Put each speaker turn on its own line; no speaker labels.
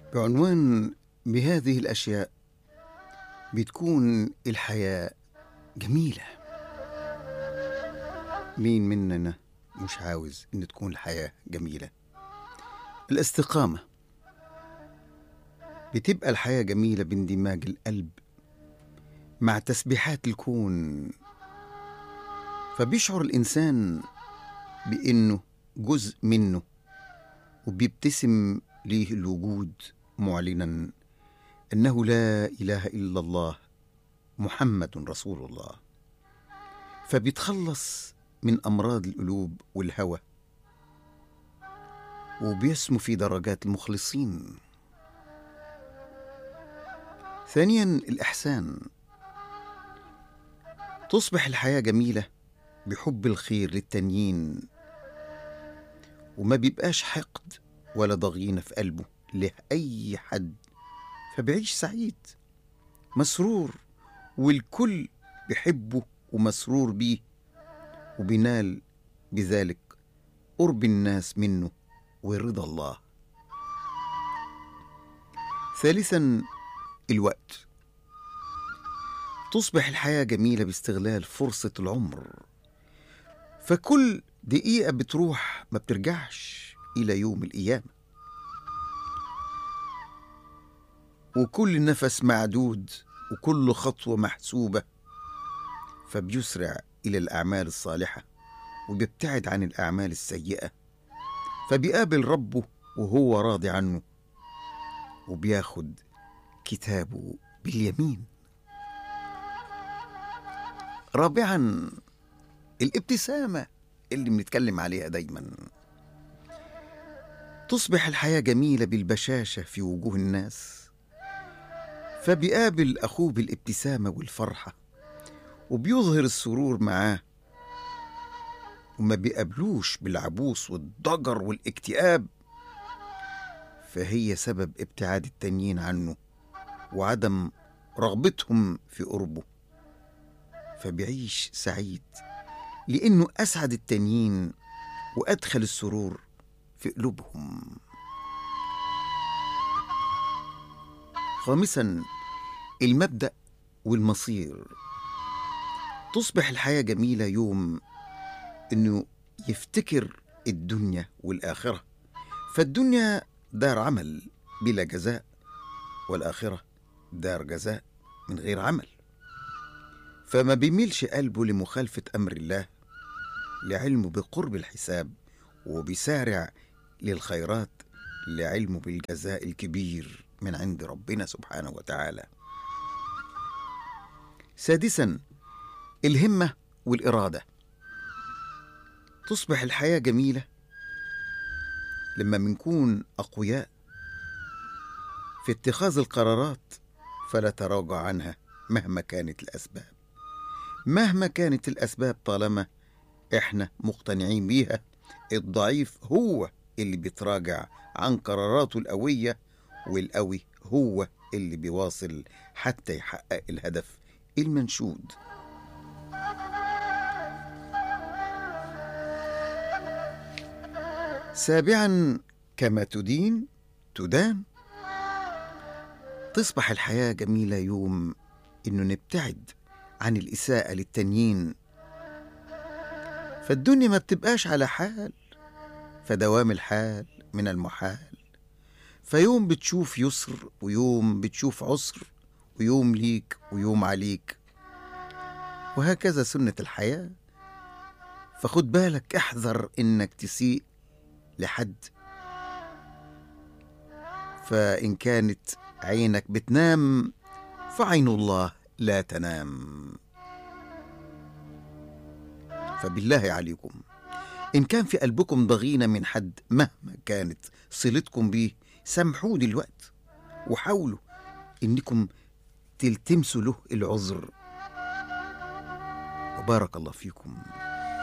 بعنوان بهذه الأشياء بتكون الحياة جميلة مين مننا مش عاوز إن تكون الحياة جميلة الاستقامة بتبقى الحياة جميلة باندماج القلب مع تسبيحات الكون فبيشعر الإنسان بإنه جزء منه وبيبتسم ليه الوجود معلنا انه لا اله الا الله محمد رسول الله فبيتخلص من امراض القلوب والهوى وبيسمو في درجات المخلصين ثانيا الاحسان تصبح الحياه جميله بحب الخير للتانيين وما بيبقاش حقد ولا ضغينة في قلبه لأي حد فبيعيش سعيد مسرور والكل بيحبه ومسرور بيه وبينال بذلك قرب الناس منه ورضا الله ثالثا الوقت تصبح الحياة جميلة باستغلال فرصة العمر فكل دقيقة بتروح ما بترجعش إلى يوم القيامة وكل نفس معدود وكل خطوة محسوبة فبيسرع إلى الأعمال الصالحة وبيبتعد عن الأعمال السيئة فبيقابل ربه وهو راضي عنه وبياخد كتابه باليمين رابعا الابتسامة اللي بنتكلم عليها دايما تصبح الحياة جميلة بالبشاشة في وجوه الناس فبيقابل أخوه بالابتسامة والفرحة وبيظهر السرور معاه وما بيقابلوش بالعبوس والضجر والاكتئاب فهي سبب ابتعاد التانيين عنه وعدم رغبتهم في قربه فبيعيش سعيد لأنه أسعد التانيين وأدخل السرور في قلوبهم خامسا المبدأ والمصير تصبح الحياة جميلة يوم إنه يفتكر الدنيا والآخرة فالدنيا دار عمل بلا جزاء والآخرة دار جزاء من غير عمل فما بيميلش قلبه لمخالفة أمر الله لعلمه بقرب الحساب وبيسارع للخيرات لعلمه بالجزاء الكبير من عند ربنا سبحانه وتعالى سادسا الهمة والإرادة تصبح الحياة جميلة لما بنكون أقوياء في اتخاذ القرارات فلا تراجع عنها مهما كانت الأسباب مهما كانت الأسباب طالما إحنا مقتنعين بيها الضعيف هو اللي بيتراجع عن قراراته القوية والقوي هو اللي بيواصل حتى يحقق الهدف المنشود سابعا كما تدين تدان تصبح الحياة جميلة يوم إنه نبتعد عن الإساءة للتانيين فالدنيا ما بتبقاش على حال فدوام الحال من المحال فيوم بتشوف يسر ويوم بتشوف عسر ويوم ليك ويوم عليك وهكذا سنة الحياة فخد بالك احذر انك تسيء لحد فإن كانت عينك بتنام فعين الله لا تنام فبالله عليكم إن كان في قلبكم ضغينة من حد مهما كانت صلتكم بيه سامحوه دلوقتي وحاولوا إنكم تلتمسوا له العذر وبارك الله فيكم